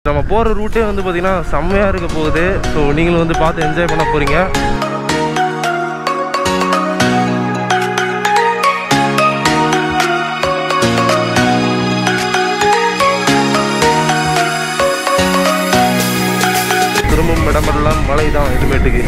நம்ம போகிற ரூட்டே வந்து பார்த்திங்கன்னா செம்மையாக இருக்க போகுது ஸோ நீங்களும் வந்து பார்த்து என்ஜாய் பண்ண போகிறீங்க திரும்பும் இடமெல்லாம் மழை தான் இதுமேட்டுக்கு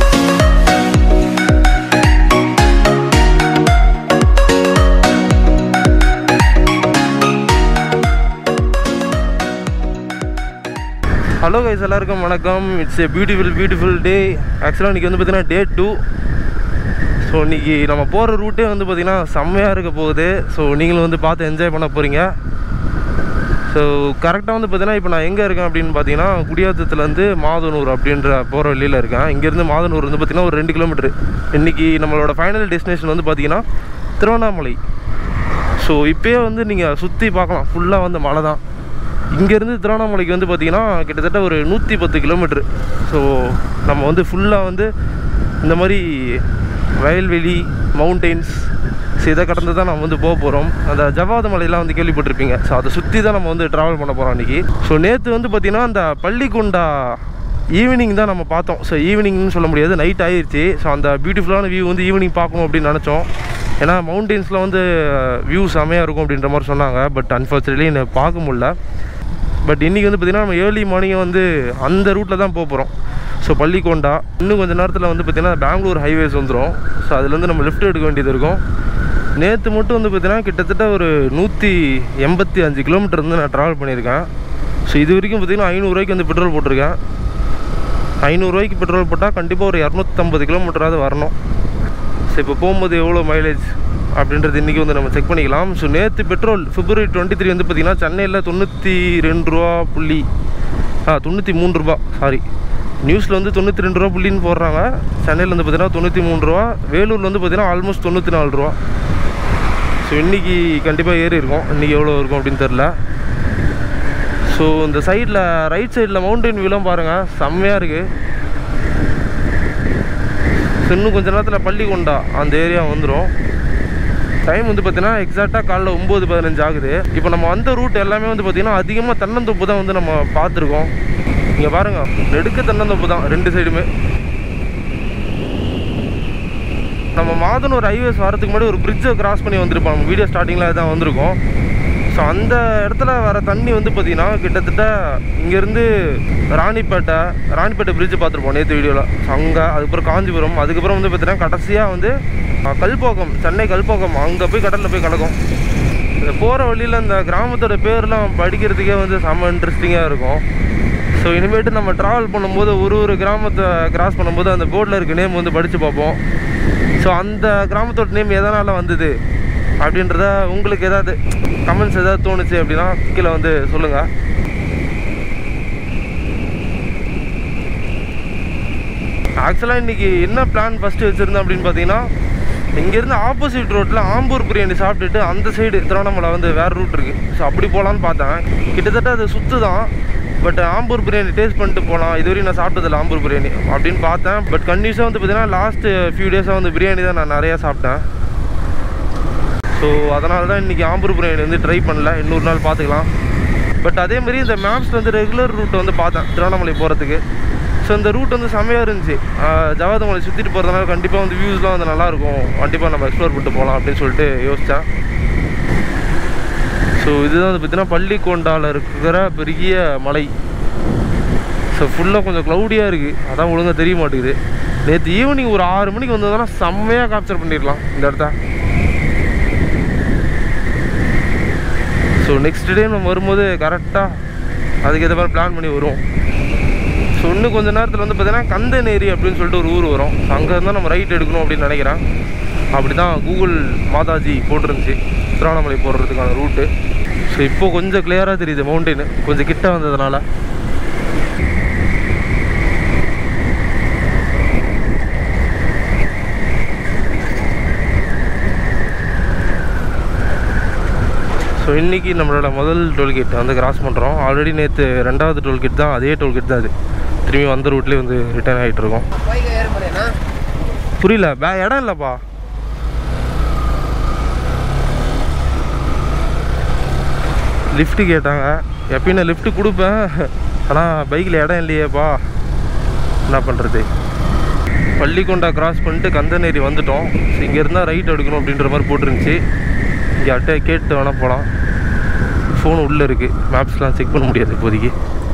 ஹலோ கைஸ் எல்லாருக்கும் வணக்கம் it's a beautiful beautiful day ஆக்சுவலாக இன்றைக்கி வந்து பார்த்தீங்கன்னா டே டூ ஸோ இன்றைக்கி நம்ம போகிற ரூட்டே வந்து பார்த்திங்கன்னா செம்மையாக இருக்க போகுது ஸோ நீங்களும் வந்து பார்த்து என்ஜாய் பண்ண போகிறீங்க ஸோ கரெக்டாக வந்து பார்த்தீங்கன்னா இப்போ நான் எங்கே இருக்கேன் அப்படின்னு பார்த்தீங்கன்னா குடியாத்தத்துலேருந்து மாதனூர் அப்படின்ற போகிற வழியில் இருக்கேன் இங்கேருந்து மாதனூர் வந்து பார்த்திங்கன்னா ஒரு ரெண்டு கிலோமீட்டர் இன்றைக்கி நம்மளோட ஃபைனல் டெஸ்டினேஷன் வந்து பார்த்திங்கன்னா திருவண்ணாமலை ஸோ இப்போயே வந்து நீங்கள் சுற்றி பார்க்கலாம் ஃபுல்லாக வந்து மலை தான் இங்கேருந்து திருவண்ணாமலைக்கு வந்து பார்த்திங்கன்னா கிட்டத்தட்ட ஒரு நூற்றி பத்து கிலோமீட்ரு ஸோ நம்ம வந்து ஃபுல்லாக வந்து இந்த மாதிரி வயல்வெளி மவுண்டெயின்ஸ் ஸோ இதை கடந்து தான் நம்ம வந்து போக போகிறோம் அந்த ஜவாத மலையெல்லாம் வந்து கேள்விப்பட்டிருப்பீங்க ஸோ அதை சுற்றி தான் நம்ம வந்து ட்ராவல் பண்ண போகிறோம் அன்றைக்கி ஸோ நேற்று வந்து பார்த்திங்கன்னா அந்த பள்ளிக்குண்டா ஈவினிங் தான் நம்ம பார்த்தோம் ஸோ ஈவினிங்னு சொல்ல முடியாது நைட் ஆயிடுச்சு ஸோ அந்த பியூட்டிஃபுல்லான வியூ வந்து ஈவினிங் பார்க்கணும் அப்படின்னு நினச்சோம் ஏன்னா மவுண்டெயின்ஸில் வந்து வியூ செமையாக இருக்கும் அப்படின்ற மாதிரி சொன்னாங்க பட் அன்ஃபார்ச்சுனேட்லி என்னை பார்க்க முடியல பட் இன்றைக்கி வந்து பார்த்திங்கன்னா நம்ம ஏர்லி மார்னிங் வந்து அந்த ரூட்டில் தான் போக போகிறோம் ஸோ பள்ளிக்கொண்டா இன்னும் கொஞ்சம் நேரத்தில் வந்து பார்த்திங்கன்னா பெங்களூர் ஹைவேஸ் வந்துடும் ஸோ அதுலேருந்து நம்ம லெஃப்ட் எடுக்க வேண்டியது இருக்கும் நேற்று மட்டும் வந்து பார்த்திங்கன்னா கிட்டத்தட்ட ஒரு நூற்றி எண்பத்தி அஞ்சு கிலோமீட்டர் வந்து நான் ட்ராவல் பண்ணியிருக்கேன் ஸோ இது வரைக்கும் பார்த்திங்கன்னா ஐநூறுரூவாய்க்கு வந்து பெட்ரோல் போட்டிருக்கேன் ஐநூறுரூவாய்க்கு பெட்ரோல் போட்டால் கண்டிப்பாக ஒரு இரநூத்தம்பது கிலோமீட்டராவது வரணும் ஸோ இப்போ போகும்போது எவ்வளோ மைலேஜ் அப்படின்றது இன்றைக்கி வந்து நம்ம செக் பண்ணிக்கலாம் ஸோ நேற்று பெட்ரோல் பிப்ரவரி டுவெண்ட்டி த்ரீ வந்து பார்த்திங்கன்னா சென்னையில் தொண்ணூற்றி ரெண்டு ரூபா புள்ளி ஆ தொண்ணூற்றி மூணு ரூபா சாரி நியூஸில் வந்து தொண்ணூற்றி ரெண்டு ரூபா புள்ளின்னு போடுறாங்க சென்னையில் வந்து பார்த்திங்கன்னா தொண்ணூற்றி மூணு ரூபா வேலூரில் வந்து பார்த்திங்கன்னா ஆல்மோஸ்ட் தொண்ணூற்றி நாலு ரூபா ஸோ இன்றைக்கி கண்டிப்பாக ஏறி இருக்கும் இன்றைக்கி எவ்வளோ இருக்கும் அப்படின்னு தெரில ஸோ இந்த சைடில் ரைட் சைடில் மவுண்டன் வியூலாம் பாருங்கள் செம்மையாக இருக்குது ஸோ இன்னும் கொஞ்ச நேரத்தில் பள்ளிக்கொண்டா அந்த ஏரியா வந்துடும் டைம் வந்து பார்த்தீங்கன்னா எக்ஸாக்டாக காலைல ஒம்பது பதினஞ்சு ஆகுது இப்போ நம்ம வந்த ரூட் எல்லாமே வந்து பார்த்திங்கன்னா அதிகமாக தென்னந்தோப்பு தான் வந்து நம்ம பார்த்துருக்கோம் இங்கே பாருங்கள் நெடுக்க தென்னந்தோப்பு தான் ரெண்டு சைடுமே நம்ம மாதனூர் ஹைவேஸ் வரதுக்கு முன்னாடி ஒரு பிரிட்ஜை கிராஸ் பண்ணி வந்திருப்போம் நம்ம வீடியோ ஸ்டார்டிங்கில் தான் வந்திருக்கோம் ஸோ அந்த இடத்துல வர தண்ணி வந்து பார்த்திங்கன்னா கிட்டத்தட்ட இங்கேருந்து ராணிப்பேட்டை ராணிப்பேட்டை பிரிட்ஜ் பார்த்துருப்போம் நேற்று வீடியோவில் ஸோ அங்கே அதுக்கப்புறம் காஞ்சிபுரம் அதுக்கப்புறம் வந்து பார்த்திங்கன்னா கடைசியாக வந்து அஹ், கல்பாக்கம் சென்னை கல்பாக்கம் அங்கே போய் கடலில் போய் கலக்கும் போகிற வழியில் இந்த கிராமத்தோட பேர்லாம் படிக்கிறதுக்கே வந்து செம்ம இன்ட்ரெஸ்டிங்காக இருக்கும் ஸோ இனிமேட்டு நம்ம ட்ராவல் பண்ணும்போது ஒரு ஒரு கிராமத்தை கிராஸ் பண்ணும்போது அந்த போர்டில் இருக்க நேம் வந்து படித்து பார்ப்போம் ஸோ அந்த கிராமத்தோட நேம் எதனால் வந்தது அப்படின்றத உங்களுக்கு ஏதாவது கமெண்ட்ஸ் ஏதாவது தோணுச்சு அப்படின்னா கீழே வந்து சொல்லுங்கள் ஆக்சுவலாக இன்றைக்கி என்ன பிளான் ஃபஸ்ட்டு வச்சுருந்தேன் அப்படின்னு பார்த்தீங்கன்னா இங்கேருந்து ஆப்போசிட் ரோட்டில் ஆம்பூர் பிரியாணி சாப்பிட்டுட்டு அந்த சைடு திருவண்ணாமலை வந்து வேறு ரூட் இருக்குது ஸோ அப்படி போகலான்னு பார்த்தேன் கிட்டத்தட்ட அது சுற்று தான் பட் ஆம்பூர் பிரியாணி டேஸ்ட் பண்ணிட்டு போகலாம் இதுவரையும் நான் சாப்பிட்டதில்ல ஆம்பூர் பிரியாணி அப்படின்னு பார்த்தேன் பட் கண்டினியூஸாக வந்து பார்த்தீங்கன்னா லாஸ்ட்டு ஃபியூ டேஸாக வந்து பிரியாணி தான் நான் நிறையா சாப்பிட்டேன் ஸோ அதனால தான் இன்றைக்கி ஆம்பூர் பிரியாணி வந்து ட்ரை பண்ணல இன்னொரு நாள் பார்த்துக்கலாம் பட் அதே மாதிரி இந்த மேப்ஸில் வந்து ரெகுலர் ரூட் வந்து பார்த்தேன் திருவண்ணாமலை போகிறதுக்கு ஸோ இந்த ரூட் வந்து செம்மையாக இருந்துச்சு ஜவாத மலை சுற்றிட்டு போகிறதுனால கண்டிப்பாக வந்து வியூஸ்லாம் வந்து நல்லாயிருக்கும் கண்டிப்பாக நம்ம எக்ஸ்ப்ளோர் பண்ணிட்டு போகலாம் அப்படின்னு சொல்லிட்டு யோசித்தேன் ஸோ இதுதான் வந்து பார்த்தீங்கன்னா பள்ளிக்கொண்டாவில் இருக்கிற பெரிய மலை ஸோ ஃபுல்லாக கொஞ்சம் க்ளவுடியாக இருக்குது அதான் ஒழுங்காக தெரிய மாட்டேங்குது நேற்று ஈவினிங் ஒரு ஆறு மணிக்கு வந்ததுனா செம்மையாக கேப்சர் பண்ணிடலாம் இந்த இடத்த ஸோ நெக்ஸ்ட் டே நம்ம வரும்போது கரெக்டாக அதுக்கு ஏற்ற மாதிரி பிளான் பண்ணி வருவோம் ஸோ இன்னும் கொஞ்ச நேரத்தில் வந்து பார்த்தீங்கன்னா கந்தநேரி அப்படின்னு சொல்லிட்டு ஒரு ஊர் வரும் அங்கே இருந்தால் நம்ம ரைட் எடுக்கணும் அப்படின்னு நினைக்கிறேன் அப்படி தான் கூகுள் மாதாஜி போட்டிருந்துச்சு திருவண்ணாமலை போடுறதுக்கான ரூட்டு ஸோ இப்போ கொஞ்சம் கிளியராக தெரியுது மவுண்டெயின் கொஞ்சம் கிட்ட வந்ததுனால ஸோ இன்றைக்கி நம்மளோட முதல் டோல்கேட் வந்து கிராஸ் பண்ணுறோம் ஆல்ரெடி நேற்று ரெண்டாவது டோல்கேட் தான் அதே டோல்கேட் தான் அது திரும்பி வந்த ரூட்லேயே வந்து ரிட்டர்ன் ஆகிட்டு இருக்கோம் பைக் ஏற முடியாண்ணா புரியல பே இடம் இல்லைப்பா லிஃப்ட்டு கேட்டாங்க எப்பயும் நான் லிஃப்ட்டு கொடுப்பேன் ஆனால் பைக்கில் இடம் இல்லையேப்பா என்ன பண்ணுறது பள்ளிக்கொண்டா கிராஸ் பண்ணிட்டு கந்தநேரி வந்துட்டோம் ஸோ இங்கே இருந்தால் ரைட் எடுக்கணும் அப்படின்ற மாதிரி போட்டிருந்துச்சு இங்கே அட்டை கேட்டு வேணால் போகலாம் ஃபோன் உள்ளே இருக்குது மேப்ஸ்லாம் செக் பண்ண முடியாது இப்போதைக்கு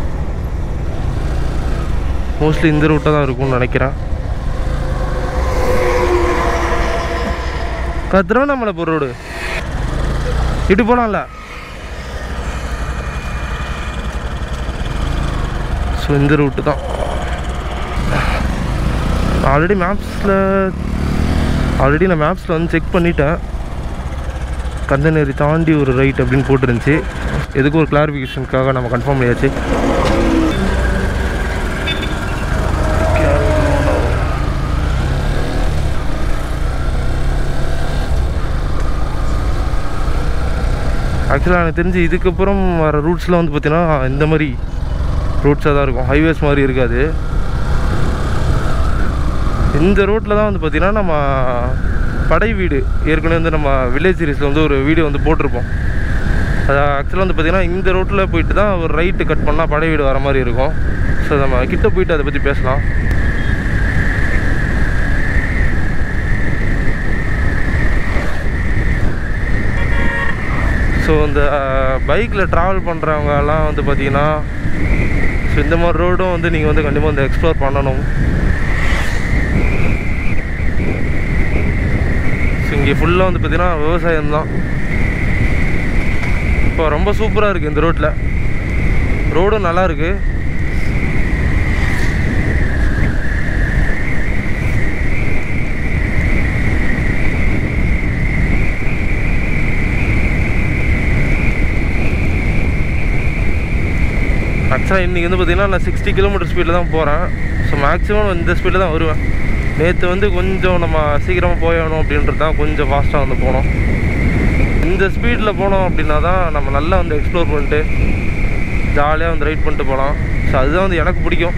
மோஸ்ட்லி இந்த ரூட்டாக தான் இருக்கும்னு நினைக்கிறேன் க- திருவண்ணாமலை போகிற ரோடு இட்டு போகலாம்ல ஸோ இந்த ரூட்டு தான் ஆல்ரெடி மேப்ஸில் ஆல்ரெடி நான் மேப்ஸில் வந்து செக் பண்ணிட்டேன் கந்தநேரி தாண்டி ஒரு ரைட் அப்படின்னு போட்டிருந்துச்சு எதுக்கு ஒரு கிளாரிஃபிகேஷனுக்காக நம்ம கன்ஃபார்ம் பண்ணியாச்சு ஆக்சுவலாக எனக்கு தெரிஞ்சு இதுக்கப்புறம் வர ரூட்ஸ்லாம் வந்து பார்த்தீங்கன்னா இந்த மாதிரி ரூட்ஸாக தான் இருக்கும் ஹைவேஸ் மாதிரி இருக்காது இந்த ரோட்டில் தான் வந்து பார்த்தீங்கன்னா நம்ம படை வீடு ஏற்கனவே வந்து நம்ம வில்லேஜ் சீரிஸில் வந்து ஒரு வீடியோ வந்து போட்டிருப்போம் அது ஆக்சுவலாக வந்து பார்த்தீங்கன்னா இந்த ரோட்டில் போயிட்டு தான் ஒரு ரைட்டு கட் பண்ணால் படை வீடு வர மாதிரி இருக்கும் ஸோ நம்ம கிட்ட போயிட்டு அதை பற்றி பேசலாம் ஸோ இந்த பைக்கில் ட்ராவல் பண்ணுறவங்கலாம் வந்து பார்த்தீங்கன்னா ஸோ இந்த மாதிரி ரோடும் வந்து நீங்கள் வந்து கண்டிப்பாக வந்து எக்ஸ்ப்ளோர் பண்ணணும் ஸோ இங்கே ஃபுல்லாக வந்து பார்த்தீங்கன்னா விவசாயம் தான் இப்போ ரொம்ப சூப்பராக இருக்குது இந்த ரோட்டில் ரோடும் நல்லா இருக்குது ஆக்சுவலாக இன்றைக்கி வந்து பார்த்தீங்கன்னா நான் சிக்ஸ்டி கிலோமீட்டர் ஸ்பீடில் தான் போகிறேன் ஸோ மேக்ஸிமம் இந்த ஸ்பீடில் தான் வருவேன் நேற்று வந்து கொஞ்சம் நம்ம சீக்கிரமாக போயணும் அப்படின்றது தான் கொஞ்சம் ஃபாஸ்ட்டாக வந்து போனோம் இந்த ஸ்பீடில் போனோம் அப்படின்னா தான் நம்ம நல்லா வந்து எக்ஸ்ப்ளோர் பண்ணிட்டு ஜாலியாக வந்து ரைட் பண்ணிட்டு போகலாம் ஸோ அதுதான் வந்து எனக்கு பிடிக்கும்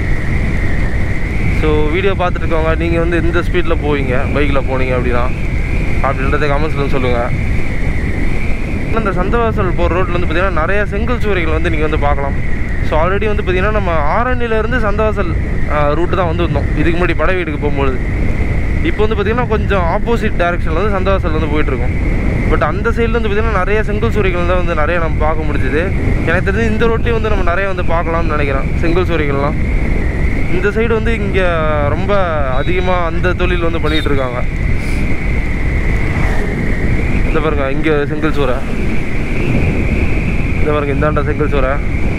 ஸோ வீடியோ பார்த்துட்டு இருக்கவங்க நீங்கள் வந்து எந்த ஸ்பீடில் போவீங்க பைக்கில் போனீங்க அப்படின்னா அப்படின்றத கமெண்ட்ஸில் சொல்லுங்கள் இந்த சந்தவாசல் போகிற ரோட்டில் வந்து பார்த்தீங்கன்னா நிறைய செங்கல் சுவரைகள் வந்து நீங்கள் வந்து பார்க்கலாம் ஸோ ஆல்ரெடி வந்து பார்த்தீங்கன்னா நம்ம ஆரணியிலேருந்து சந்தவாசல் ரூட்டு தான் வந்து வந்தோம் இதுக்கு முன்னாடி படை வீடுக்கு போகும்பொழுது இப்போ வந்து பார்த்தீங்கன்னா கொஞ்சம் ஆப்போசிட் டேரெக்ஷனில் வந்து சந்தவாசல் வந்து போயிட்டுருக்கோம் பட் அந்த சைடில் வந்து பார்த்தீங்கன்னா நிறைய செங்கல் சுவரைகள் தான் வந்து நிறைய நம்ம பார்க்க முடிஞ்சுது எனக்கு தெரிஞ்சு இந்த ரோட்லேயும் வந்து நம்ம நிறைய வந்து பார்க்கலாம்னு நினைக்கிறேன் செங்கல் சுவரைகள்லாம் இந்த சைடு வந்து இங்கே ரொம்ப அதிகமாக அந்த தொழில் வந்து பண்ணிகிட்டு இருக்காங்க இந்த பாருங்க இங்கே செங்கல் சூறை இந்த பாருங்க இந்தாண்ட செங்கல் சூறை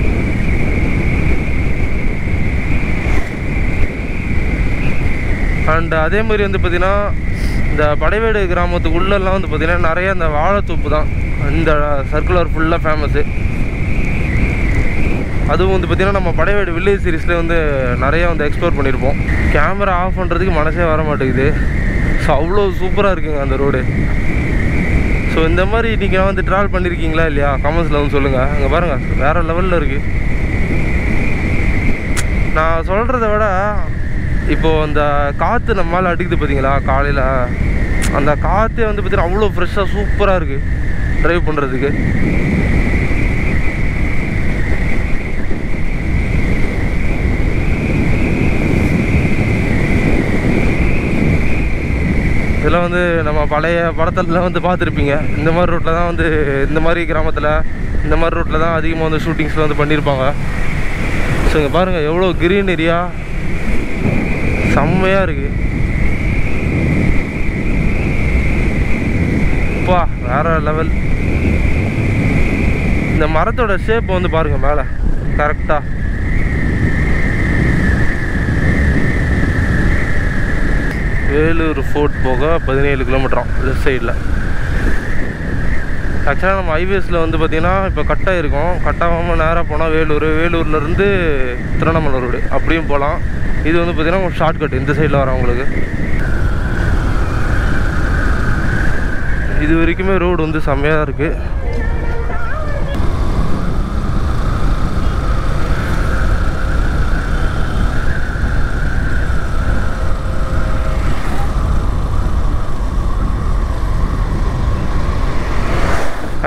அண்ட் அதே மாதிரி வந்து பார்த்தீங்கன்னா இந்த படைவேடு கிராமத்துக்குள்ளெல்லாம் வந்து பார்த்தீங்கன்னா நிறைய இந்த வாழைத்தோப்பு தான் இந்த சர்க்குலர் ஃபுல்லாக ஃபேமஸ்ஸு அதுவும் வந்து பார்த்தீங்கன்னா நம்ம படைவேடு வில்லேஜ் சீரிஸில் வந்து நிறைய வந்து எக்ஸ்ப்ளோர் பண்ணியிருப்போம் கேமரா ஆஃப் பண்ணுறதுக்கு மனசே வர மாட்டேங்குது ஸோ அவ்வளோ சூப்பராக இருக்குங்க அந்த ரோடு ஸோ இந்த மாதிரி நீங்கள் வந்து ட்ராவல் பண்ணியிருக்கீங்களா இல்லையா கமெண்ட்ஸில் வந்து சொல்லுங்கள் அங்கே பாருங்கள் வேறு லெவலில் இருக்குது நான் சொல்கிறத விட இப்போது அந்த காற்று நம்ம மேலே அடிக்குது பார்த்தீங்களா காலையில் அந்த காற்றே வந்து பார்த்தீங்கன்னா அவ்வளோ ஃப்ரெஷ்ஷாக சூப்பராக இருக்குது ட்ரைவ் பண்ணுறதுக்கு இதெல்லாம் வந்து நம்ம பழைய படத்துலலாம் வந்து பார்த்துருப்பீங்க இந்த மாதிரி ரூட்டில் தான் வந்து இந்த மாதிரி கிராமத்தில் இந்த மாதிரி ரூட்டில் தான் அதிகமாக வந்து ஷூட்டிங்ஸில் வந்து பண்ணியிருப்பாங்க ஸோ இங்கே பாருங்கள் எவ்வளோ கிரீன் ஏரியா செம்மையாக இருக்குது அப்பா வேற லெவல் இந்த மரத்தோட ஷேப் வந்து பாருங்கள் மேலே கரெக்டாக வேலூர் ஃபோர்ட் போக பதினேழு கிலோமீட்டரும் லெஃப்ட் சைடில் ஆக்சுவலாக நம்ம ஹைவேஸில் வந்து பார்த்திங்கன்னா இப்போ கட்டாக இருக்கும் கட்டாகாமல் நேராக போனால் வேலூர் வேலூர்லேருந்து திருவண்ணாமலை ரோடு அப்படியும் போகலாம் இது வந்து பார்த்திங்கன்னா ஒரு ஷார்ட்கட் இந்த சைடில் வரவங்களுக்கு இது வரைக்குமே ரோடு வந்து செம்மையாக இருக்குது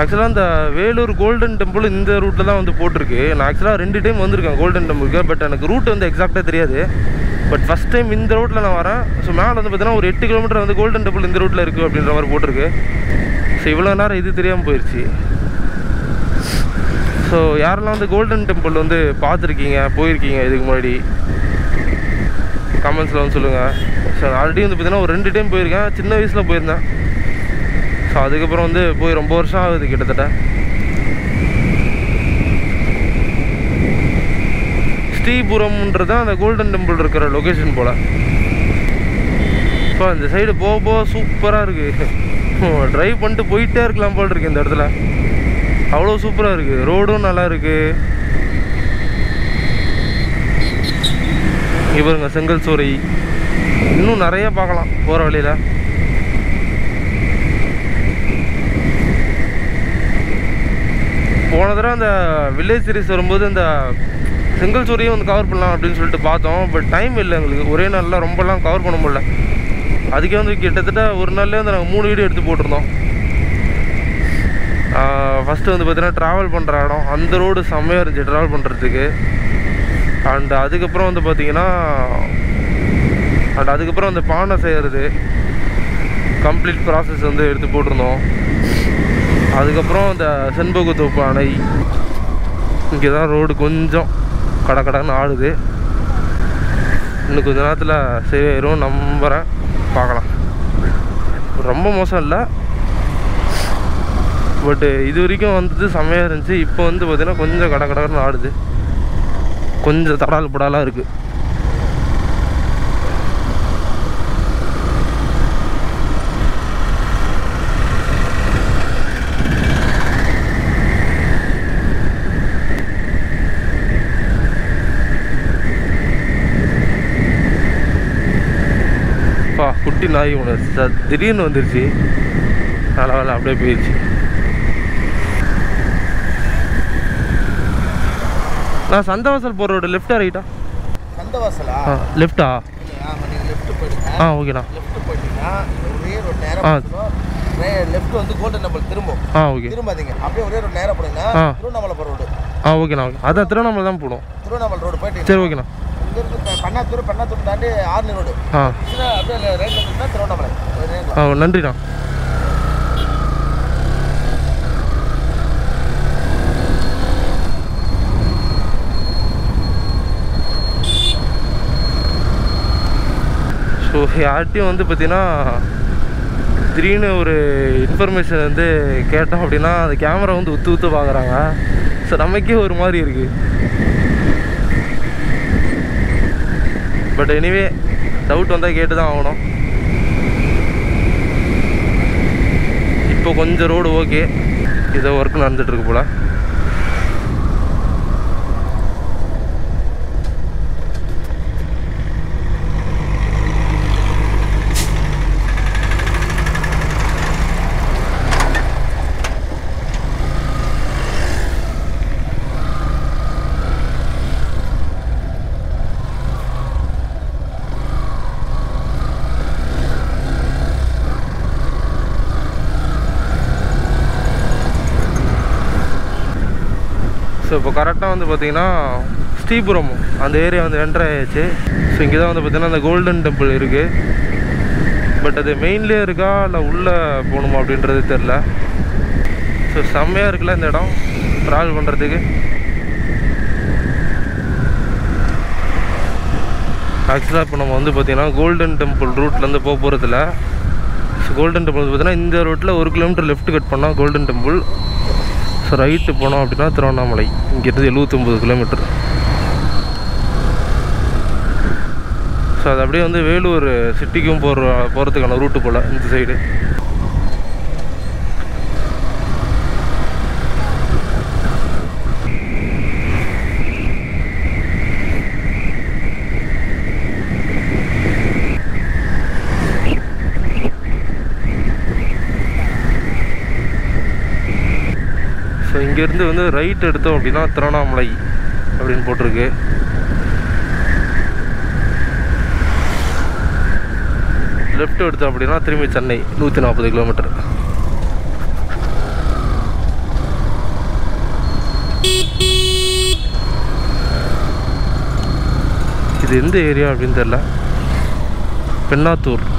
ஆக்சுவலாக இந்த வேலூர் கோல்டன் டெம்பிள் இந்த ரூட்டில் தான் வந்து போட்டிருக்கு நான் ஆக்சுவலாக ரெண்டு டைம் வந்திருக்கேன் கோல்டன் டெம்பிளுக்கு பட் எனக்கு ரூட் வந்து எக்ஸாக்டாக தெரியாது பட் ஃபஸ்ட் டைம் இந்த ரூட்டில் நான் வரேன் ஸோ மேலே வந்து பார்த்தீங்கன்னா ஒரு எட்டு கிலோமீட்டர் வந்து கோல்டன் டெம்பிள் இந்த ரூட்டில் இருக்குது அப்படின்ற மாதிரி போட்டிருக்கு ஸோ இவ்வளோ நேரம் இது தெரியாமல் போயிடுச்சு ஸோ யாரெல்லாம் வந்து கோல்டன் டெம்பிள் வந்து பார்த்துருக்கீங்க போயிருக்கீங்க இதுக்கு முன்னாடி கமெண்ட்ஸில் வந்து சொல்லுங்கள் ஸோ ஆல்ரெடி வந்து பார்த்தீங்கன்னா ஒரு ரெண்டு டைம் போயிருக்கேன் சின்ன வயசில் போயிருந்தேன் ஸோ அதுக்கப்புறம் வந்து போய் ரொம்ப வருஷம் ஆகுது கிட்டத்தட்ட ஸ்ரீபுரம்ன்றது தான் அந்த கோல்டன் டெம்பிள் இருக்கிற லொக்கேஷன் போல் இப்போ இந்த சைடு போக போக சூப்பராக இருக்குது ட்ரைவ் பண்ணிட்டு போயிட்டே இருக்கலாம் போல் இருக்கு இந்த இடத்துல அவ்வளோ சூப்பராக இருக்குது ரோடும் நல்லா இருக்குது இங்கே பாருங்க செங்கல் சோலை இன்னும் நிறைய பார்க்கலாம் போகிற வழியில் போன தடவை அந்த வில்லேஜ் சீரிஸ் வரும்போது இந்த செங்கல் சூரியும் வந்து கவர் பண்ணலாம் அப்படின்னு சொல்லிட்டு பார்த்தோம் பட் டைம் இல்லை எங்களுக்கு ஒரே நாளில் ரொம்பலாம் கவர் பண்ண முடியல அதுக்கே வந்து கிட்டத்தட்ட ஒரு நாள்லேயே வந்து நாங்கள் மூணு வீடியோ எடுத்து போட்டிருந்தோம் ஃபஸ்ட்டு வந்து பார்த்தீங்கன்னா ட்ராவல் பண்ணுற இடம் அந்த ரோடு செம்மையாக இருந்துச்சு ட்ராவல் பண்ணுறதுக்கு அண்ட் அதுக்கப்புறம் வந்து பார்த்தீங்கன்னா அண்ட் அதுக்கப்புறம் அந்த பானை செய்கிறது கம்ப்ளீட் ப்ராசஸ் வந்து எடுத்து போட்டிருந்தோம் அதுக்கப்புறம் இந்த செண்பகத்தோப்பு அணை இங்கே தான் ரோடு கொஞ்சம் கட கடன்னு ஆடுது இன்னும் கொஞ்ச நேரத்தில் சரியாயிரும் நம்புகிறேன் பார்க்கலாம் ரொம்ப மோசம் இல்லை பட்டு இது வரைக்கும் வந்தது செம்மையாக இருந்துச்சு இப்போ வந்து பார்த்தீங்கன்னா கொஞ்சம் கட கடன்னு ஆடுது கொஞ்சம் தடால் புடாலாக இருக்குது பா குட்டி நாய் ஒன்று ச- திடீர்னு வந்துருச்சு நல்ல வேலை அப்படியே போயிடுச்சு நான் சந்தவாசல் போகிற ரோடு லெஃப்டா ரைட்டா சந்தவாசலா ஆ லெஃப்டா ஆமாம் நீங்கள் லெஃப்ட் போயிடுங்க ஆ ஓகேண்ணா லெஃப்ட் போயிட்டீங்கன்னா ஒரே ஒரு நேரம் ஆ. லெஃப்ட் வந்து கோல்டன் டெம்பிள் திரும்பும் ஆ ஓகே திரும்பாதீங்க அப்படியே ஒரே ஒரு நேரம் போனீங்கன்னா ஆ. திருவண்ணாமலை ரோடு ஆ ஓகேண்ணா ஓகே அதான் திருவண்ணாமலை தான் போடும் திருவண்ணாமலை ரோடு போயிட்டு சரி ஓகேண்ணா இங்க இருந்து பெ- பெண்ணாத்தூர் பெண்ணாத்தூர் தாண்டி ஆர்னி ரோடு ஆ இதுல அப்படியே ரைட்ல இருந்துச்சுன்னா திருவண்ணாமலை ஒரு நேரம் ஆ நன்றிண்ணா ஸோ யார்கிட்டையும் வந்து பார்த்தீங்கன்னா திடீர்னு ஒரு இன்ஃபர்மேஷன் வந்து கேட்டோம் அப்படின்னா அந்த கேமரா வந்து உத்து உத்து பார்க்குறாங்க ஸோ நமக்கே ஒரு மாதிரி இருக்குது பட் எனிவே டவுட் வந்தால் கேட்டு தான் ஆகணும் இப்போ கொஞ்சம் ரோடு ஓகே ஏதோ ஒர்க் நடந்துட்டு இருக்கு போல ஸோ இப்போ கரெக்டாக வந்து பார்த்தீங்கன்னா ஸ்ரீபுரம் அந்த ஏரியா வந்து என்டர் ஆயாச்சு ஸோ இங்கே தான் வந்து பார்த்தீங்கன்னா அந்த கோல்டன் டெம்பிள் இருக்குது பட் அது மெயின்லேயே இருக்கா இல்லை உள்ளே போகணுமா அப்படின்றது தெரில ஸோ செம்மையாக இருக்குல்ல இந்த இடம் ட்ராவல் பண்ணுறதுக்கு ஆக்சுவலாக இப்போ நம்ம வந்து பார்த்தீங்கன்னா கோல்டன் டெம்பிள் ரூட்லேருந்து போக போகிறதில்ல ஸோ கோல்டன் டெம்பிள் பார்த்தீங்கன்னா இந்த ரூட்டில் ஒரு கிலோமீட்டர் லெஃப்ட் கட் பண்ணால் கோல்டன் டெம்பிள் ஸோ ரைட்டு போனோம் அப்படின்னா திருவண்ணாமலை இங்கேருந்து எழுபத்தொம்பது கிலோமீட்டர் ஸோ அது அப்படியே வந்து வேலூர் சிட்டிக்கும் போகிற போகிறதுக்கான ரூட்டு போல் இந்த சைடு ஸோ இங்கேருந்து வந்து ரைட் எடுத்தோம் அப்படின்னா திருவண்ணாமலை அப்படின்னு போட்டிருக்கு லெஃப்ட் எடுத்தோம் அப்படின்னா திரும்பி சென்னை நூற்றி நாற்பது கிலோமீட்டர் இது எந்த ஏரியா அப்படின்னு தெரில பெண்ணாத்தூர்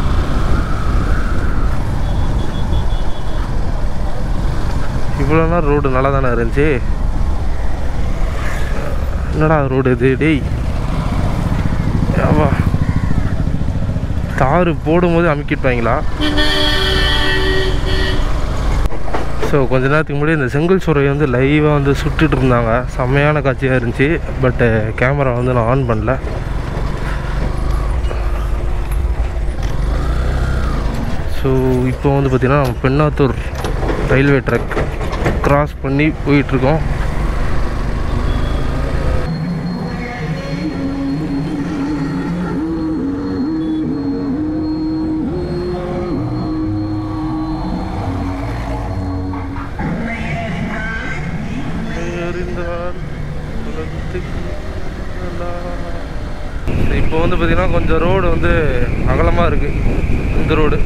இவ்வளோ நேரம் ரோடு நல்லா தானே இருந்துச்சு என்னடா ரோடு இது டேய் ஆவா தாறு போடும்போது அமுக்கிப்பாங்களா ஸோ கொஞ்ச நேரத்துக்கு முன்னாடி இந்த செங்கல் சுரை வந்து லைவாக வந்து சுட்டுட்டு இருந்தாங்க செம்மையான காட்சியாக இருந்துச்சு பட்டு கேமரா வந்து நான் ஆன் பண்ணல ஸோ இப்போ வந்து பார்த்திங்கன்னா நம்ம பெண்ணாத்தூர் ரயில்வே ட்ராக் கிராஸ் பண்ணி போயிட்டுருக்கோம் அறிந்தால் உலகத்துக்கு எல்லாம். இப்போ வந்து பார்த்தீங்கன்னா கொஞ்சம் ரோடு வந்து அகலமாக இருக்குது இந்த ரோடு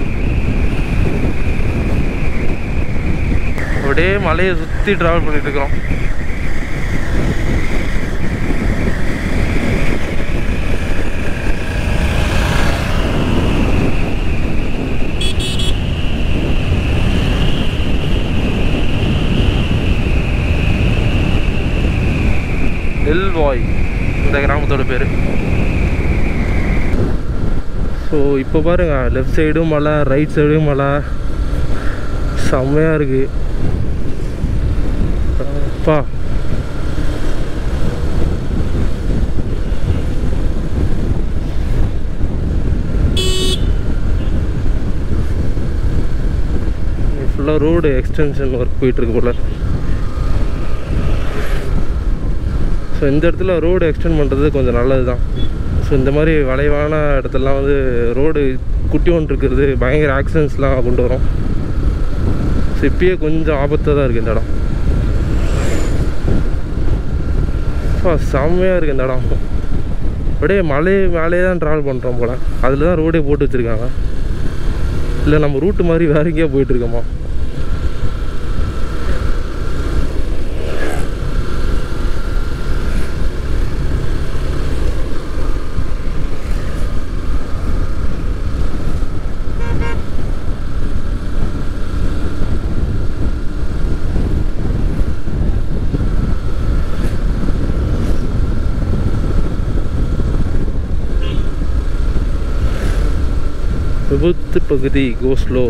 அப்படியே மலையை சுற்றி ட்ராவல் பண்ணிட்டு இருக்கிறோம் எல்வாய் இந்த கிராமத்தோட பேர் ஸோ இப்போ பாருங்க லெஃப்ட் சைடும் மலை ரைட் சைடும் மலை செம்மையாக இருக்கு அப்பா ஃபுல்லாக ரோடு எக்ஸ்டென்ஷன் ஒர்க் போயிட்டுருக்கு போல ஸோ இந்த இடத்துல ரோடு எக்ஸ்டெண்ட் பண்ணுறது கொஞ்சம் நல்லது தான் ஸோ இந்த மாதிரி வளைவான இடத்துலலாம் வந்து ரோடு குட்டி ஒன்று இருக்கிறது பயங்கர ஆக்சிடென்ட்ஸ்லாம் கொண்டு வரும் ஸோ இப்பயே கொஞ்சம் ஆபத்தாக தான் இருக்குது இந்த இடம் அப்பா, செம்மையாக இருக்குது இந்த இடம் அப்படியே மலை மேலேயே தான் ட்ராவல் பண்ணுறோம் போல் அதில் தான் ரோடே போட்டு வச்சுருக்காங்க இல்லை நம்ம ரூட்டு மாதிரி வேற எங்கேயோ போயிட்டுருக்கோமா விபத்து பகுதி கோஸ்லோ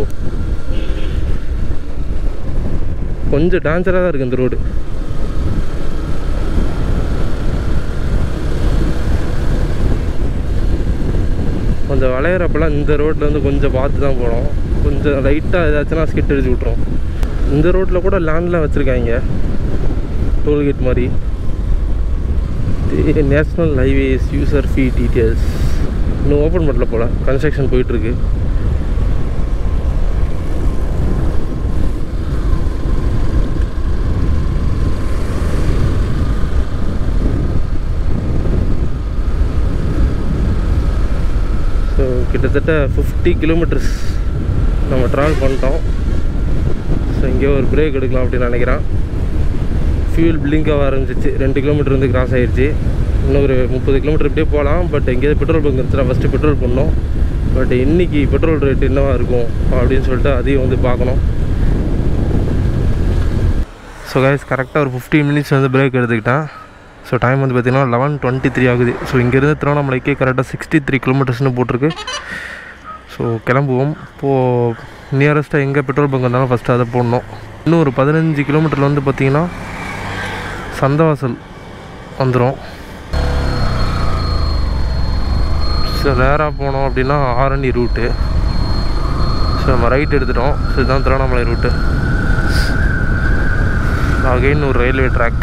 கொஞ்சம் டேஞ்சராக தான் இருக்குது இந்த ரோடு கொஞ்சம் வளையிறப்பெல்லாம் இந்த ரோட்டில் வந்து கொஞ்சம் பார்த்து தான் போகணும் கொஞ்சம் லைட்டாக ஏதாச்சும்னா ஸ்கிட் அடிச்சு விட்ரும் இந்த ரோட்டில் கூட லேண்ட்லாம் வச்சுருக்காங்க டோல்கேட் மாதிரி national highways user fee details இன்னும் ஓப்பன் பண்ணல போல கன்ஸ்ட்ரக்ஷன் போயிட்டுருக்கு ஸோ கிட்டத்தட்ட ஃபிஃப்டி கிலோமீட்டர்ஸ் நம்ம ட்ராவல் பண்ணிட்டோம் ஸோ இங்கே ஒரு பிரேக் எடுக்கலாம் அப்படின்னு நினைக்கிறேன் ஃபியூல் பிளிங்காக ஆரம்பிச்சிச்சு ரெண்டு கிலோமீட்டர் வந்து கிராஸ் ஆயிடுச்சு இன்னும் ஒரு முப்பது கிலோமீட்டர் இப்படியே போகலாம் பட் எங்கேயாவது பெட்ரோல் பங்க் இருந்துச்சுன்னா ஃபஸ்ட்டு பெட்ரோல் பண்ணோம் பட் இன்னைக்கு பெட்ரோல் ரேட் என்னவா இருக்கும் அப்படின்னு சொல்லிட்டு அதையும் வந்து பார்க்கணும் ஸோ கைஸ் கரெக்டாக ஒரு ஃபிஃப்டீன் மினிட்ஸ் வந்து பிரேக் எடுத்துக்கிட்டேன் ஸோ டைம் வந்து பார்த்திங்கன்னா லெவன் டுவெண்ட்டி த்ரீ ஆகுது ஸோ இங்கேருந்து திருவண்ணாமலைக்கு கரெக்டாக சிக்ஸ்டி த்ரீ கிலோமீட்டர்ஸ்னு போட்டிருக்கு ஸோ கிளம்புவோம் இப்போது நியரஸ்ட்டாக எங்கே பெட்ரோல் பங்க் இருந்தாலும் ஃபஸ்ட்டு அதை போடணும் இன்னும் ஒரு பதினஞ்சு கிலோமீட்டரில் வந்து பார்த்திங்கன்னா சந்தவாசல் வந்துடும் ஸோ நேராக போனோம் அப்படின்னா ஆரணி ரூட்டு ஸோ நம்ம ரைட் எடுத்துட்டோம் ஸோ இதுதான் திருவண்ணாமலை ரூட்டு அகைன் ஒரு ரயில்வே ட்ராக்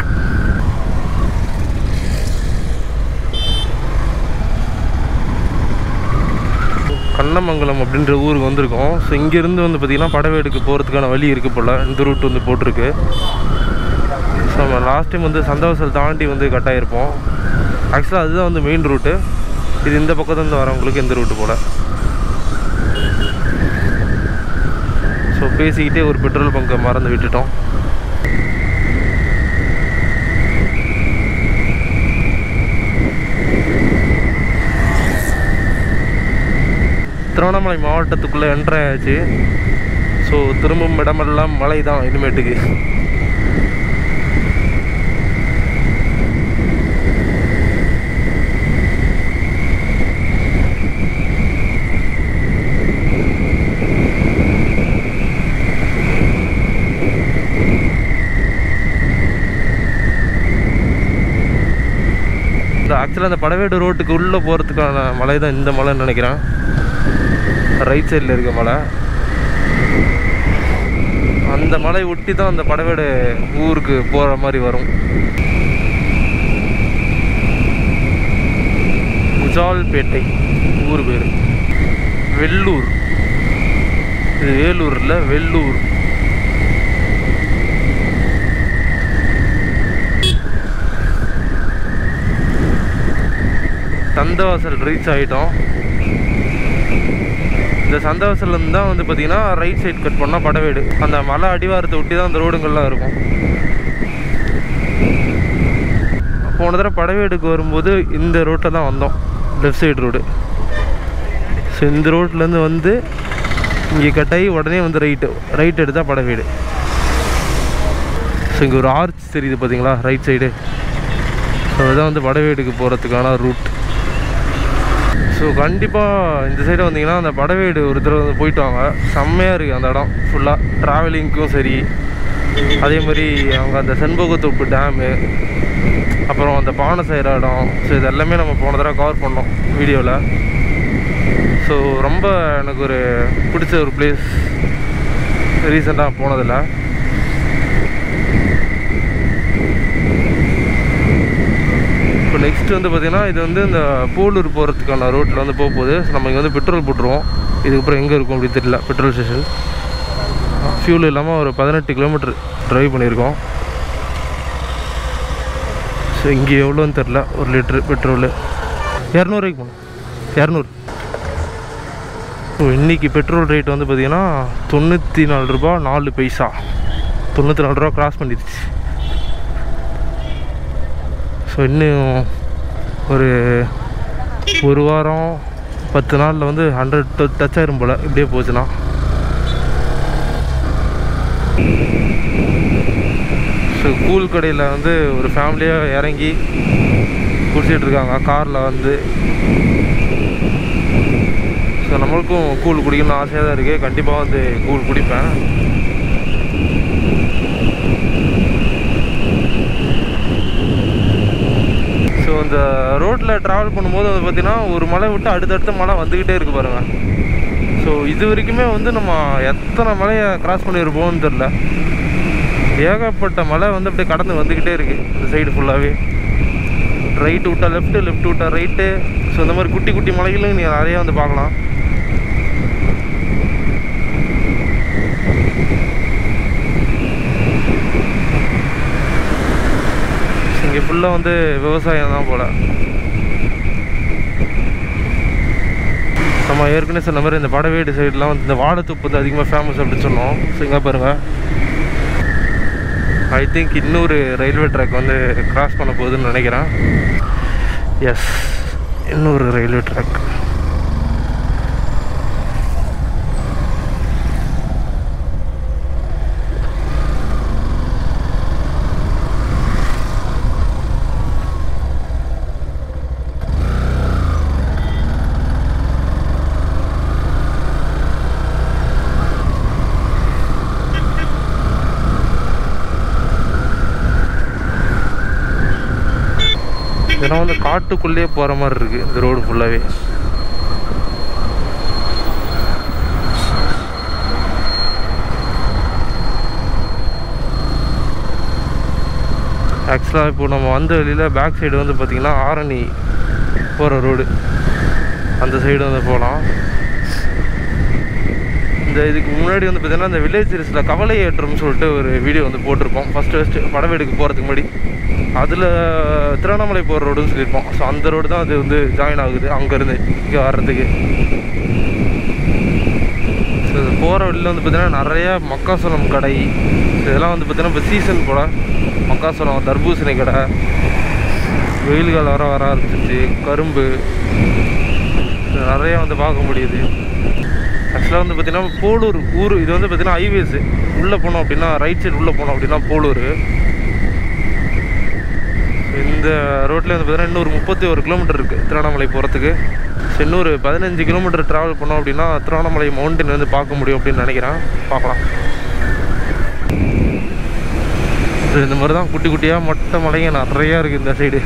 கண்ணமங்கலம் அப்படின்ற ஊருக்கு வந்திருக்கோம் ஸோ இங்கேருந்து வந்து பார்த்திங்கன்னா படவேடுக்கு போகிறதுக்கான வழி இருக்குது போல் இந்த ரூட் வந்து போட்டிருக்கு ஸோ நம்ம லாஸ்ட் டைம் வந்து சந்தவசல் தாண்டி வந்து கட் ஆகிருப்போம் ஆக்சுவலாக அதுதான் வந்து மெயின் ரூட்டு இது இந்த பக்கத்துலேருந்து வரவங்களுக்கு இந்த ரூட்டு போல் ஸோ பேசிக்கிட்டே ஒரு பெட்ரோல் பங்கை மறந்து விட்டுட்டோம் திருவண்ணாமலை மாவட்டத்துக்குள்ளே என்ட்ரு ஆயாச்சு ஸோ திரும்பும் இடமெல்லாம் மலை தான் இனிமேட்டுக்கு இந்த ஆக்சுவலாக அந்த படவேடு ரோட்டுக்கு உள்ளே போகிறதுக்கான மலை தான் இந்த மலைன்னு நினைக்கிறேன் ரைட் சைடில் இருக்க மலை அந்த மலை ஒட்டி தான் அந்த படவேடு ஊருக்கு போகிற மாதிரி வரும் குஜால்பேட்டை ஊர் பேர் வெள்ளூர் இது வேலூர் இல்லை வெள்ளூர் சந்தவாசல் ரீச் ஆகிட்டோம் இந்த சந்தவாசல்லேருந்து தான் வந்து பார்த்தீங்கன்னா ரைட் சைடு கட் பண்ணால் படவேடு அந்த மலை அடிவாரத்தை ஒட்டி தான் அந்த ரோடுங்கள்லாம் இருக்கும் போன தடவை படவேடுக்கு வரும்போது இந்த ரோட்டில் தான் வந்தோம் லெஃப்ட் சைடு ரோடு ஸோ இந்த ரோட்லேருந்து வந்து இங்கே கட்டாயி உடனே வந்து ரைட்டு ரைட் எடுத்தால் படவேடு ஸோ இங்கே ஒரு ஆர்ச் தெரியுது பார்த்தீங்களா ரைட் சைடு ஸோ அதுதான் வந்து வடவேடுக்கு போகிறதுக்கான ரூட் ஸோ கண்டிப்பாக இந்த சைடு வந்தீங்கன்னா அந்த படவேடு ஒரு தடவை வந்து போயிட்டு வாங்க செம்மையாக இருக்குது அந்த இடம் ஃபுல்லாக ட்ராவலிங்க்கும் சரி அதே மாதிரி அவங்க அந்த செண்பகத்தோப்பு டேமு அப்புறம் அந்த பானை செய்கிற இடம் ஸோ இது எல்லாமே நம்ம போன தடவை கவர் பண்ணோம் வீடியோவில் ஸோ ரொம்ப எனக்கு ஒரு பிடிச்ச ஒரு பிளேஸ் ரீசெண்டாக போனதில்லை இப்போ நெக்ஸ்ட் வந்து பார்த்தீங்கன்னா இது வந்து இந்த போலூர் போகிறதுக்கான ரோட்டில் வந்து போக போகுது So, நம்ம இங்கே வந்து பெட்ரோல் போட்டுருவோம் இதுக்கப்புறம் எங்கே இருக்கும் அப்படி தெரியல பெட்ரோல் ஸ்டேஷன் ஃபியூல் இல்லாமல் ஒரு பதினெட்டு கிலோமீட்டர் ட்ரைவ் பண்ணியிருக்கோம் ஸோ இங்கே எவ்வளோன்னு தெரில ஒரு லிட்ரு பெட்ரோலு இரநூறுவாய்க்கு போகணும் இரநூறு ஸோ இன்றைக்கி பெட்ரோல் ரேட் வந்து பார்த்திங்கன்னா தொண்ணூற்றி நாலு ரூபா நாலு பைசா தொண்ணூற்றி நாலு ரூபா கிராஸ் பண்ணிடுச்சு ஸோ இன்னும் ஒரு ஒரு வாரம் பத்து நாளில் வந்து ஹண்ட்ரட் டச் ஆயிரும் போல் இப்படியே போச்சுன்னா ஸோ கூழ் கடையில் வந்து ஒரு ஃபேமிலியாக இறங்கி குடிச்சிட்டு இருக்காங்க காரில் வந்து ஸோ நம்மளுக்கும் கூழ் குடிக்கணும்னு ஆசையாக தான் இருக்குது கண்டிப்பாக வந்து கூழ் குடிப்பேன் ஸோ இந்த ரோட்டில் ட்ராவல் பண்ணும்போது வந்து பார்த்திங்கன்னா ஒரு மலை விட்டு அடுத்தடுத்த மலை வந்துக்கிட்டே இருக்கு பாருங்கள் ஸோ இது வரைக்குமே வந்து நம்ம எத்தனை மலையை கிராஸ் பண்ணியிருப்போம்னு தெரில ஏகப்பட்ட மலை வந்து அப்படியே கடந்து வந்துக்கிட்டே இருக்குது இந்த சைடு ஃபுல்லாகவே ரைட்டு விட்டா லெஃப்ட்டு லெஃப்ட் விட்டா ரைட்டு ஸோ இந்த மாதிரி குட்டி குட்டி மலைகளும் நீங்கள் நிறையா வந்து பார்க்கலாம் இங்கே ஃபுல்லாக வந்து விவசாயம் தான் போல் நம்ம ஏற்கனவே சொன்ன மாதிரி இந்த படவேடு சைட்லாம் வந்து இந்த வாழைத்தொப்பு வந்து அதிகமாக ஃபேமஸ் அப்படின்னு சொன்னோம் ஸோ இங்கே பாருங்கள் ஐ திங்க் இன்னொரு ரயில்வே ட்ராக் வந்து கிராஸ் பண்ண போகுதுன்னு நினைக்கிறேன் எஸ் இன்னொரு ரயில்வே ட்ராக் இதெல்லாம் வந்து காட்டுக்குள்ளேயே போகிற மாதிரி இருக்குது இந்த ரோடு ஃபுல்லாகவே ஆக்சுவலாக இப்போ நம்ம வந்த வழியில் பேக் சைடு வந்து பார்த்திங்கன்னா ஆரணி போகிற ரோடு அந்த சைடு வந்து போகலாம் இந்த இதுக்கு முன்னாடி வந்து பார்த்தீங்கன்னா இந்த வில்லேஜ் சீரிஸில் கவலை ஏற்றம்னு சொல்லிட்டு ஒரு வீடியோ வந்து போட்டிருப்போம் ஃபஸ்ட்டு ஃபஸ்ட்டு படவேடுக்கு போகிறதுக்கு முன்னாடி அதில் திருவண்ணாமலை போகிற ரோடுன்னு சொல்லியிருப்போம் ஸோ அந்த ரோடு தான் அது வந்து ஜாயின் ஆகுது அங்கேருந்து இங்கே வர்றதுக்கு ஸோ இது போகிற வழியில் வந்து பார்த்தீங்கன்னா நிறைய மக்காசோளம் கடை இதெல்லாம் வந்து பார்த்தீங்கன்னா இப்போ சீசன் போல் மக்காசோளம் தர்பூசணி கடை வெயில் காலம் வர வர ஆரம்பிச்சிச்சு கரும்பு நிறைய வந்து பார்க்க முடியுது ஆக்சுவலாக வந்து பார்த்தீங்கன்னா போலூர் ஊர் இது வந்து பார்த்தீங்கன்னா ஹைவேஸு உள்ளே போனோம் அப்படின்னா ரைட் சைடு உள்ளே போனோம் அப்படின்னா போலூர் இந்த ரோட்டில் வந்து பார்த்தீங்கன்னா இன்னொரு முப்பத்தி ஒரு கிலோமீட்டர் இருக்குது திருவண்ணாமலை போகிறதுக்கு சரி, இன்னொரு பதினஞ்சு கிலோமீட்டர் ட்ராவல் பண்ணோம் அப்படின்னா திருவண்ணாமலை மவுண்டன் வந்து பார்க்க முடியும் அப்படின்னு நினைக்கிறேன் பார்க்கலாம் சரி, இந்த மாதிரி தான் குட்டி குட்டியாக மொட்டை மலைங்க நிறையா இருக்குது இந்த சைடு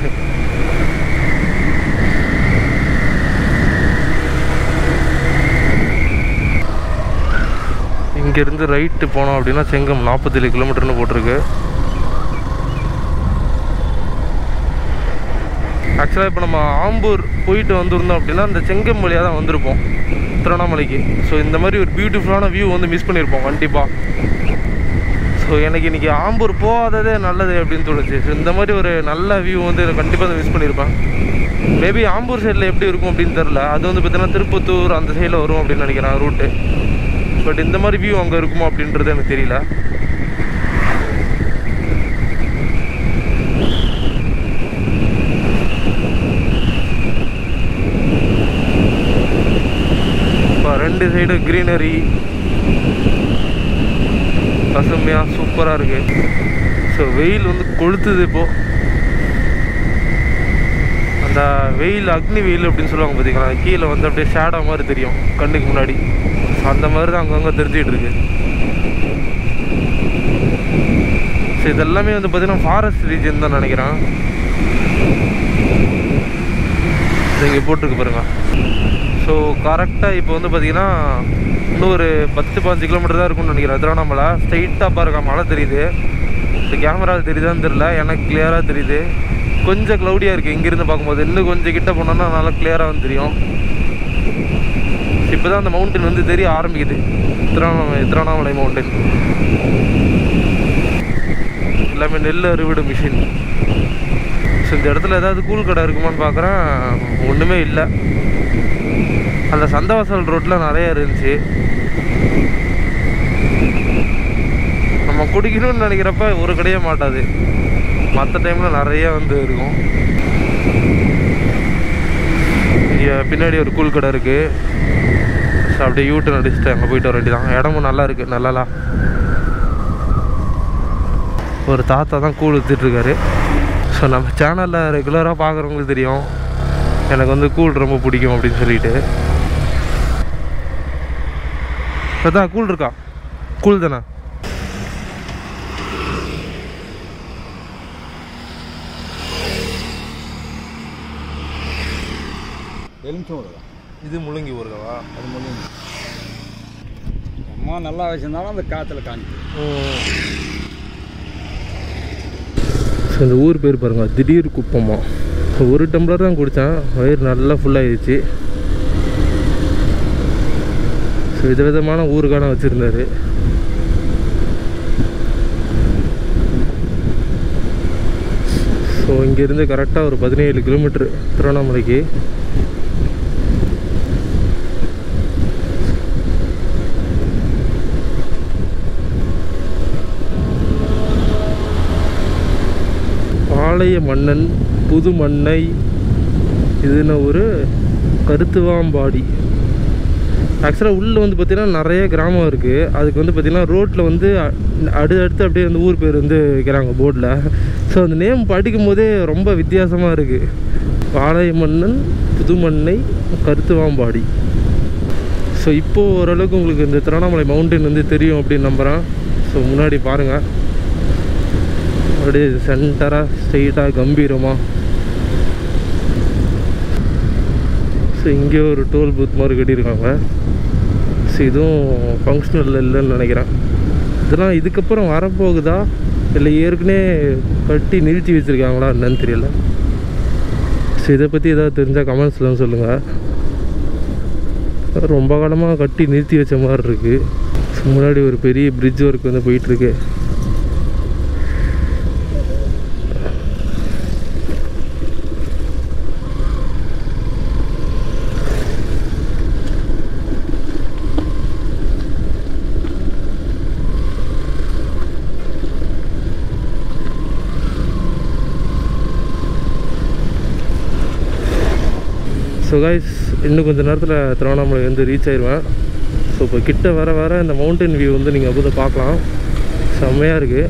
இங்கேருந்து ரைட்டு போனோம் அப்படின்னா செங்கம் நாற்பத்தேழு கிலோமீட்டர்னு போட்டிருக்கு ஆக்சுவலாக இப்போ நம்ம ஆம்பூர் போயிட்டு வந்திருந்தோம் அப்படின்னா இந்த செங்கம் வழியாக தான் வந்திருப்போம் திருவண்ணாமலைக்கு ஸோ இந்த மாதிரி ஒரு பியூட்டிஃபுல்லான வியூ வந்து மிஸ் பண்ணியிருப்போம் கண்டிப்பாக ஸோ எனக்கு இன்றைக்கி ஆம்பூர் போகாததே நல்லது அப்படின்னு தோணுச்சு ஸோ இந்த மாதிரி ஒரு நல்ல வியூ வந்து எனக்கு கண்டிப்பாக மிஸ் பண்ணியிருப்பேன் மேபி ஆம்பூர் சைடில் எப்படி இருக்கும் அப்படின்னு தெரில அது வந்து பார்த்தீங்கன்னா திருப்பத்தூர் அந்த சைடில் வரும் அப்படின்னு நினைக்கிறேன் ரூட்டு பட் இந்த மாதிரி வியூ அங்கே இருக்குமா அப்படின்றது எனக்கு தெரியல இப்போ ரெண்டு சைடு க்ரீனரி பசுமையாக சூப்பராக இருக்கு ஸோ வெயில் வந்து கொளுத்துது இப்போ அந்த வெயில் அக்னி வெயில் அப்படின்னு சொல்லுவாங்க பார்த்தீங்களா கீழே வந்து அப்படியே ஷேடோ மாதிரி தெரியும் கண்ணுக்கு முன்னாடி ஸோ அந்த மாதிரி தான் அங்கங்கே தெரிஞ்சிட்டு இருக்கு ஸோ இதெல்லாமே வந்து பார்த்தீங்கன்னா ஃபாரஸ்ட் ரீஜன் தான் நினைக்கிறேன் இங்கே போட்டிருக்கு பாருங்க ஸோ கரெக்டாக இப்போ வந்து பார்த்தீங்கன்னா இன்னும் ஒரு பத்து பதினஞ்சு கிலோமீட்டர் தான் இருக்கும்னு நினைக்கிறேன் திருவண்ணாமலை ஸ்ட்ரைட்டாக பாருங்க மழை தெரியுது ஸோ கேமராவில் தெரியுதான்னு தெரில எனக்கு கிளியராக தெரியுது கொஞ்சம் க்ளவுடியாக இருக்குது இங்கேருந்து பார்க்கும்போது இன்னும் கொஞ்சம் கிட்ட போனோன்னா நல்லா கிளியராக வந்து தெரியும் இப்போ தான் அந்த மவுண்டன் வந்து தெரிய ஆரம்பிக்குது திருவண்ணாமலை திருவண்ணாமலை மவுண்டன் எல்லாமே நெல் அறுவடை மிஷின் ஸோ இந்த இடத்துல ஏதாவது கூழ் கடை இருக்குமான்னு பார்க்குறேன் ஒன்றுமே இல்லை அந்த சந்தவாசல் ரோட்டில் நிறைய இருந்துச்சு நம்ம குடிக்கணும்னு நினைக்கிறப்ப ஒரு கடையே மாட்டாது மற்ற டைமில் நிறைய வந்து இருக்கும் இங்கே பின்னாடி ஒரு கூழ் கடை இருக்குது ஸோ அப்படியே யூட்டன் அடிச்சுட்டு அங்கே போயிட்டு வர வேண்டியதான் இடமும் நல்லா இருக்குது நல்லாலா ஒரு தாத்தா தான் கூழ் வித்துட்ருக்காரு ஸோ நம்ம சேனலில் ரெகுலராக பார்க்குறவங்களுக்கு தெரியும் எனக்கு வந்து கூழ் ரொம்ப பிடிக்கும் அப்படின்னு சொல்லிட்டு அதான் கூழ் இருக்கா கூழ் தானே எலுமிச்சம் ஊறுகாய் இது முள்ளங்கி ஊறுகாவா அது மூலியம் அம்மா நல்லா வச்சிருந்தாலும் அந்த காற்றுல காஞ்சி ஸோ இந்த ஊர் பேர் பாருங்க திடீர் குப்பமா ஸோ ஒரு டம்ளர் தான் குடித்தேன் வயிறு நல்லா ஃபுல்லாகிடுச்சு ஸோ விதவிதமான ஊருக்கான வச்சுருந்தாரு ஸோ இங்கேருந்து கரெக்டாக ஒரு பதினேழு கிலோமீட்ரு திருவண்ணாமலைக்கு ஆலய மன்னன் புது மண்ணை இதுன்னு ஒரு கருத்துவாம்பாடி ஆக்சுவலாக உள்ளே வந்து பார்த்திங்கன்னா நிறைய கிராமம் இருக்குது அதுக்கு வந்து பார்த்திங்கன்னா ரோட்டில் வந்து அ- அடுத்தடுத்து அப்படியே அந்த ஊர் பேர் வந்து வைக்கிறாங்க போர்டில் ஸோ அந்த நேம் படிக்கும் போதே ரொம்ப வித்தியாசமாக இருக்குது ஆலய மன்னன் புது மண்ணை கருத்துவாம்பாடி ஸோ இப்போது ஓரளவுக்கு உங்களுக்கு இந்த திருவண்ணாமலை மவுண்டன் வந்து தெரியும் அப்படின்னு நம்புகிறேன் ஸோ முன்னாடி பாருங்கள் அப்படியே சென்டராக ஸ்ட்ரெயிட்டாக கம்பீரமாக ஸோ இங்கே ஒரு டோல் பூத் மாதிரி கட்டியிருக்காங்க ஸோ இதுவும் ஃபங்க்ஷனல் இல்லைன்னு நினைக்கிறேன் இதெல்லாம் இதுக்கப்புறம் வரப்போகுதா இல்லை ஏற்கனவே கட்டி நிறுத்தி வச்சுருக்காங்களா என்னன்னு தெரியல ஸோ இதை பற்றி ஏதாவது தெரிஞ்சால் கமெண்ட்ஸில் சொல்லுங்கள் ரொம்ப காலமாக கட்டி நிறுத்தி வச்ச மாதிரி இருக்குது ஸோ முன்னாடி ஒரு பெரிய பிரிட்ஜ் ஒர்க் வந்து போயிட்டுருக்கு ஸோ ஸோ கைஸ் இன்னும் கொஞ்சம் நேரத்தில் திருவண்ணாமலை வந்து ரீச் ஆயிடுவேன் ஸோ இப்போ கிட்ட வர வர இந்த மவுண்டன் வியூ வந்து நீங்கள் அப்போ பார்க்கலாம் செம்மையாக இருக்குது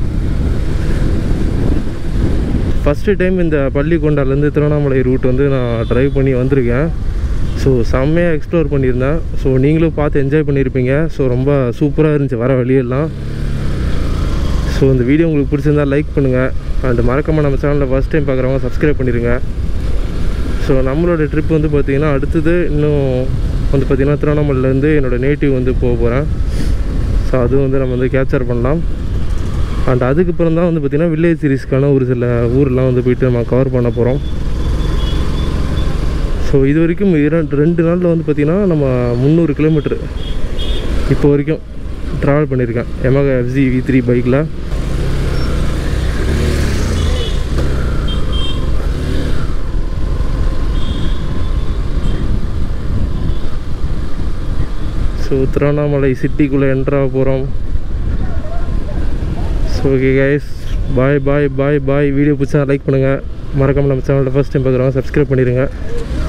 ஃபஸ்ட்டு டைம் இந்த பள்ளிக்கொண்டாலேருந்து திருவண்ணாமலை ரூட் வந்து நான் ட்ரைவ் பண்ணி வந்திருக்கேன் ஸோ செம்மையாக எக்ஸ்ப்ளோர் பண்ணியிருந்தேன் ஸோ நீங்களும் பார்த்து என்ஜாய் பண்ணியிருப்பீங்க ஸோ ரொம்ப சூப்பராக இருந்துச்சு வர வழியெல்லாம் ஸோ இந்த வீடியோ உங்களுக்கு பிடிச்சிருந்தா லைக் பண்ணுங்கள் அண்ட் மறக்காமல் நம்ம சேனலில் ஃபஸ்ட் டைம் பார்க்குறவங்க சப்ஸ்கிரைப் பண்ணிடுங்க ஸோ நம்மளோட ட்ரிப் வந்து பார்த்திங்கன்னா அடுத்தது இன்னும் வந்து பார்த்திங்கன்னா திருவண்ணாமலையிலேருந்து என்னோடய நேட்டிவ் வந்து போக போகிறேன் ஸோ அதுவும் வந்து நம்ம வந்து கேப்சர் பண்ணலாம் அண்ட் அதுக்கப்புறம் தான் வந்து பார்த்திங்கன்னா வில்லேஜ் சீரிஸ்க்கான ஒரு சில ஊர்லாம் வந்து போயிட்டு நம்ம கவர் பண்ண போகிறோம் ஸோ இது வரைக்கும் இரண்டு ரெண்டு நாளில் வந்து பார்த்திங்கன்னா நம்ம முந்நூறு கிலோமீட்ரு இப்போ வரைக்கும் ட்ராவல் பண்ணியிருக்கேன் எமக எஃப்சி வி த்ரீ பைக்கில் ஸோ திருவண்ணாமலை சிட்டிக்குள்ளே என்ட்ராக போகிறோம் so okay guys bye bye bye bye video பிடிச்சா லைக் பண்ணுங்கள் மறக்காமல் நம்ம சேனலில் ஃபஸ்ட் டைம் பார்க்குறவங்க சப்ஸ்கிரைப் பண்ணிடுங்க